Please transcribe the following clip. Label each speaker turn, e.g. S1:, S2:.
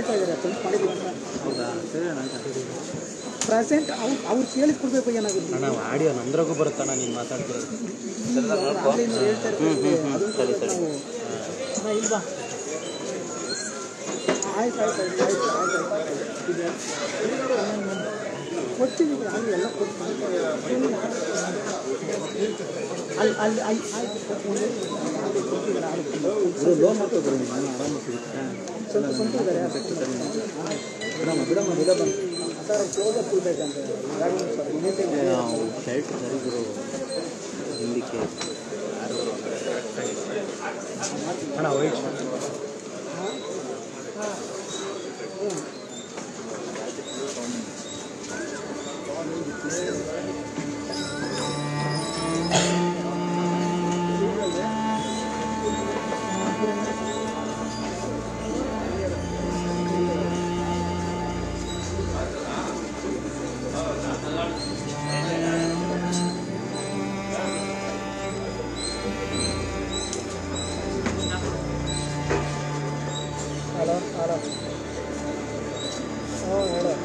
S1: ಹೇಳ್ತಾ ಇದ್ದಾರೆ ಸ್ವಲ್ಪ ಮಾಡಿದ್ದೀವಿ ಅಂತ
S2: ಹೌದಾ ಸರಿ ಅಣ್ಣ
S1: ಪ್ರೆಸೆಂಟ್ ಅವ್ರು ಅವ್ರು ಕೇಳಿದ್ ಕೊಡ್ಬೇಕು ಏನಾಗುತ್ತೆ
S2: ಅಣ್ಣ ಆಡಿಯೋ ನಂದ್ರಾಗೂ ಬರುತ್ತಣ್ಣ ನೀನು ಮಾತಾಡ್ತಿರೋದು
S1: ಆಗ್ಲಿಂದ ಹೇಳ್ತಾ ಇರ್ತೀವಿ ಅದು
S2: ಸರಿ ಸರಿ
S1: ನಾವು ಅಣ್ಣ, ಇಲ್ಲಿ ಬಾ ಆಯ್ತು ಆಯ್ತು ಆಯ್ತು ಆಯ್ತು ಆಯ್ತು ಆಯ್ತು ಇದೆ. ಕೊಡ್ತೀವಿ ಅಲ್ಲಿ ಎಲ್ಲ ಕೊಡ್ತೀವಿ ಅಲ್ಲಿ ಅಲ್ಲಿ ಅಲ್ಲಿ ಆಯ್ತು ಕೊಡ್ತೀವಿ.
S2: ಲೋನ್ ಹಾಕೋದ್ರು ನೀನು ಆರಾಮಾಗಿ ಸಿಗುತ್ತೆ
S1: ಸ್ವಲ್ಪ ಸ್ವಂತ ಇದ್ದಾರೆ
S2: ಬಿಡಮ್ಮ ಬಿಡಮ್ಮ ಬಿಡಮ್ಮ
S1: ಸರ್ ಕ್ಲೋಸಪ್ ಇರ್ಬೇಕಂತ
S2: ಶರ್ಟ್ ಸರಿ ಗುರು ಹಿಂದಕ್ಕೆ ಅಣ್ಣ ವೈಟ್
S1: ಹಲೋ ಹಲೋ ಹ್ಞೂ ಹೇಳು